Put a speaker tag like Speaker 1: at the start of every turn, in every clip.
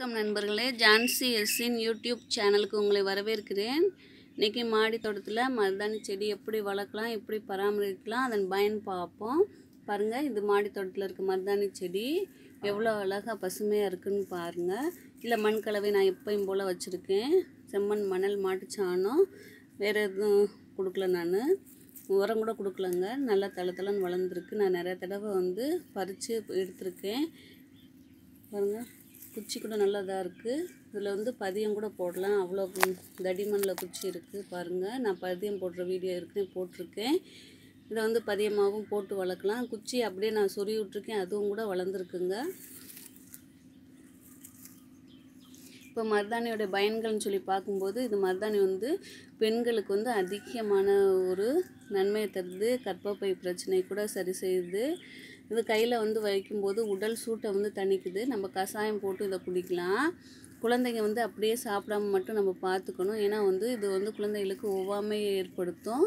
Speaker 1: வணக்கம் நண்பர்களே ஜான்சி எஸ்ஸின் யூடியூப் சேனலுக்கு உங்களை வரவேற்கிறேன் இன்றைக்கி மாடி தோட்டத்தில் மருதாணி செடி எப்படி வளர்க்கலாம் எப்படி பராமரிக்கலாம் அதன் பயன் பார்ப்போம் பாருங்கள் இது மாடி தோட்டத்தில் இருக்க மருதாணி செடி எவ்வளோ அழகாக பசுமையாக இருக்குன்னு பாருங்கள் இல்லை மண் கலவை நான் எப்பயும் போல் வச்சுருக்கேன் செம்மண் மணல் மாட்டுச்சாணம் வேறு எதுவும் கொடுக்கல நான் உரம் கூட கொடுக்கலங்க நல்லா தள தளன்னு வளர்ந்துருக்கு நான் நிறைய தடவை வந்து பறித்து எடுத்திருக்கேன் பாருங்கள் குச்சி கூட நல்லா இதாக இருக்குது இதில் வந்து பதியம் கூட போடலாம் அவ்வளோ தடிமண்ணில் குச்சி இருக்குது பாருங்கள் நான் பதியம் போடுற வீடியோ ஏற்கனவே போட்டிருக்கேன் இதை வந்து பதியமாகவும் போட்டு வளர்க்கலாம் குச்சி அப்படியே நான் சொருகி விட்ருக்கேன் அதுவும் கூட வளர்ந்துருக்குங்க இப்போ மருதாணியோட பயன்கள்னு சொல்லி பார்க்கும்போது இது மருதாணி வந்து பெண்களுக்கு வந்து அதிகமான ஒரு நன்மையை தருது கர்ப்பப்பை பிரச்சனை கூட சரி செய்யுது இது கையில் வந்து வைக்கும்போது உடல் சூட்டை வந்து தணிக்குது நம்ம கஷாயம் போட்டு இதை குடிக்கலாம் குழந்தைங்க வந்து அப்படியே சாப்பிடாம மட்டும் நம்ம பார்த்துக்கணும் ஏன்னா வந்து இது வந்து குழந்தைகளுக்கு ஒவ்வாமையை ஏற்படுத்தும்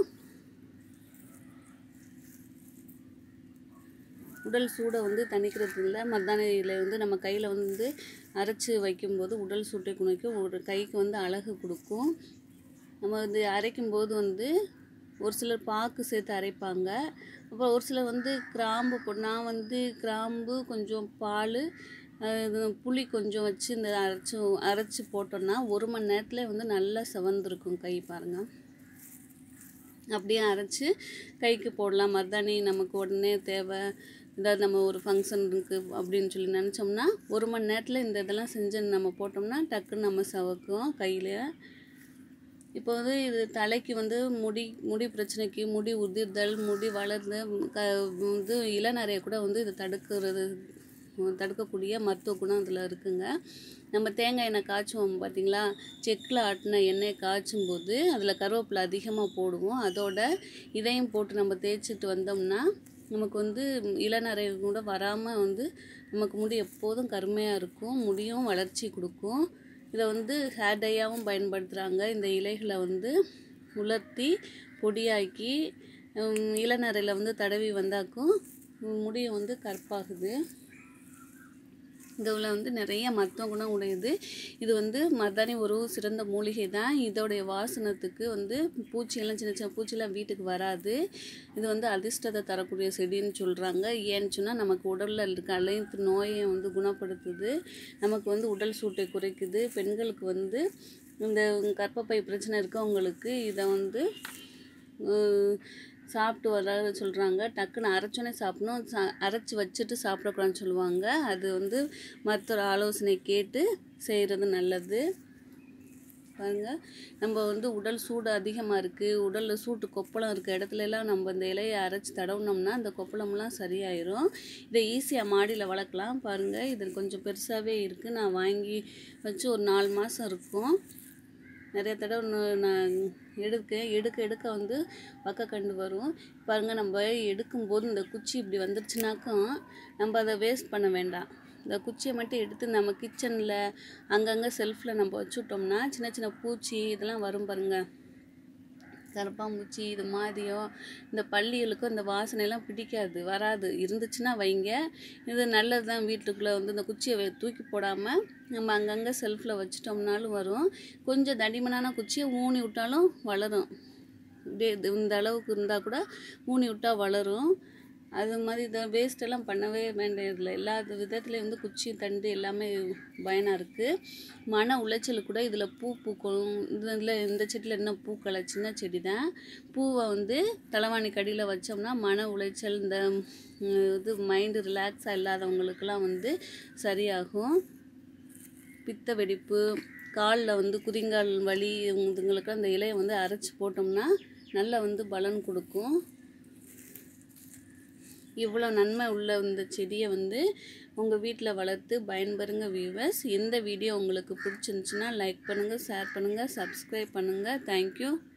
Speaker 1: உடல் சூடை வந்து தணிக்கிறது இல்லை மருதாணியில் வந்து நம்ம கையில் வந்து அரைச்சி வைக்கும்போது உடல் சூட்டை குறைக்கும் ஒரு கைக்கு வந்து அழகு கொடுக்கும் நம்ம வந்து அரைக்கும்போது வந்து ஒரு சிலர் பாக்கு சேர்த்து அரைப்பாங்க அப்புறம் ஒரு சிலர் வந்து கிராம்பு போ நான் வந்து கிராம்பு கொஞ்சம் பால் புளி கொஞ்சம் வச்சு இந்த அரைச்சி அரைச்சி போட்டோன்னா ஒரு மணி நேரத்தில் வந்து நல்லா செவந்திருக்கும் கை பாருங்கள் அப்படியே அரைச்சி கைக்கு போடலாம் மருதாணி நமக்கு உடனே தேவை ஏதாவது நம்ம ஒரு ஃபங்க்ஷன் இருக்குது அப்படின்னு சொல்லி நினச்சோம்னா ஒரு மணி நேரத்தில் இந்த இதெல்லாம் செஞ்சு நம்ம போட்டோம்னா டக்குன்னு நம்ம சவக்கும் கையில் இப்போ வந்து இது தலைக்கு வந்து முடி முடி பிரச்சனைக்கு முடி உதிர்தல் முடி வளர்ந்து க வந்து இளநரையை கூட வந்து இது தடுக்கிறது தடுக்கக்கூடிய மருத்துவ குணம் இதில் இருக்குங்க நம்ம தேங்காய் எண்ணெய் காய்ச்சுவோம் பார்த்தீங்களா செக்கில் ஆட்டின எண்ணெய் காய்ச்சும் போது அதில் கருவேப்பிலை அதிகமாக போடுவோம் அதோட இதையும் போட்டு நம்ம தேய்ச்சிட்டு வந்தோம்னா நமக்கு வந்து இளநரை கூட வராமல் வந்து நமக்கு முடி எப்போதும் கருமையாக இருக்கும் முடியும் வளர்ச்சி கொடுக்கும் இதை வந்து ஹேர் டையாகவும் பயன்படுத்துகிறாங்க இந்த இலைகளை வந்து உலர்த்தி பொடியாக்கி இளநரையில் வந்து தடவி வந்தாக்கும் முடியும் வந்து கற்பாகுது இதில் வந்து நிறைய மருத்துவ குணம் உடையது இது வந்து மருதாணி ஒரு சிறந்த மூலிகை தான் இதோடைய வாசனத்துக்கு வந்து பூச்சியெல்லாம் சின்ன சின்ன பூச்சியெல்லாம் வீட்டுக்கு வராது இது வந்து அதிர்ஷ்டத்தை தரக்கூடிய செடின்னு சொல்கிறாங்க ஏன்னு சொன்னால் நமக்கு உடலில் இருக்க அனைத்து நோயை வந்து குணப்படுத்துது நமக்கு வந்து உடல் சூட்டை குறைக்குது பெண்களுக்கு வந்து இந்த கர்ப்பப்பை பிரச்சனை இருக்கவங்களுக்கு இதை வந்து சாப்பிட்டு வர சொல்கிறாங்க டக்குன்னு அரைச்சோன்னே சாப்பிடணும் சா அரைச்சி வச்சுட்டு சாப்பிடக்கூடாதுன்னு சொல்லுவாங்க அது வந்து மருத்துவ ஆலோசனை கேட்டு செய்கிறது நல்லது பாருங்கள் நம்ம வந்து உடல் சூடு அதிகமாக இருக்குது உடலில் சூட்டு கொப்பளம் இருக்க இடத்துலலாம் நம்ம இந்த இலையை அரைச்சி தடவுனோம்னா அந்த கொப்பளம்லாம் சரியாயிரும் இதை ஈஸியாக மாடியில் வளர்க்கலாம் பாருங்கள் இது கொஞ்சம் பெருசாகவே இருக்குது நான் வாங்கி வச்சு ஒரு நாலு மாதம் இருக்கும் நிறைய தடவை நான் எடுக்க எடுக்க எடுக்க வந்து பக்கக்கண்டு வரும் பாருங்கள் நம்ம எடுக்கும்போது இந்த குச்சி இப்படி வந்துருச்சுனாக்கும் நம்ம அதை வேஸ்ட் பண்ண வேண்டாம் இந்த குச்சியை மட்டும் எடுத்து நம்ம கிச்சனில் அங்கங்கே செல்ஃபில் நம்ம வச்சுட்டோம்னா சின்ன சின்ன பூச்சி இதெல்லாம் வரும் பாருங்கள் கரப்பாம்பூச்சி இது மாதிரியோ இந்த பள்ளிகளுக்கும் இந்த வாசனையெல்லாம் பிடிக்காது வராது இருந்துச்சுன்னா வைங்க இது நல்லது தான் வீட்டுக்குள்ளே வந்து இந்த குச்சியை தூக்கி போடாமல் நம்ம அங்கங்கே செல்ஃபில் வச்சிட்டோம்னாலும் வரும் கொஞ்சம் தடிமனான குச்சியை ஊனி விட்டாலும் வளரும் இப்படியே இந்த அளவுக்கு இருந்தால் கூட ஊனி விட்டால் வளரும் அது மாதிரி இதை வேஸ்ட்டெல்லாம் பண்ணவே வேண்டியதில்லை எல்லா விதத்துலேயும் வந்து குச்சி தண்டு எல்லாமே பயனாக இருக்குது மன உளைச்சல் கூட இதில் பூ பூக்கும் இதில் இந்த செடியில் என்ன பூக்களை சின்ன செடி தான் பூவை வந்து தலைவாணி கடியில் வச்சோம்னா மன உளைச்சல் இந்த இது மைண்டு ரிலாக்ஸாக இல்லாதவங்களுக்கெல்லாம் வந்து சரியாகும் பித்த வெடிப்பு காலில் வந்து குதிங்கால் வலி இதுங்களுக்கு அந்த இலையை வந்து அரைச்சி போட்டோம்னா நல்லா வந்து பலன் கொடுக்கும் இவ்வளோ நன்மை உள்ள இந்த செடியை வந்து உங்கள் வீட்டில் வளர்த்து பயன்பெறுங்க வியூவர்ஸ் இந்த வீடியோ உங்களுக்கு பிடிச்சிருந்துச்சுன்னா லைக் பண்ணுங்கள் ஷேர் பண்ணுங்கள் சப்ஸ்கிரைப் பண்ணுங்கள் தேங்க்யூ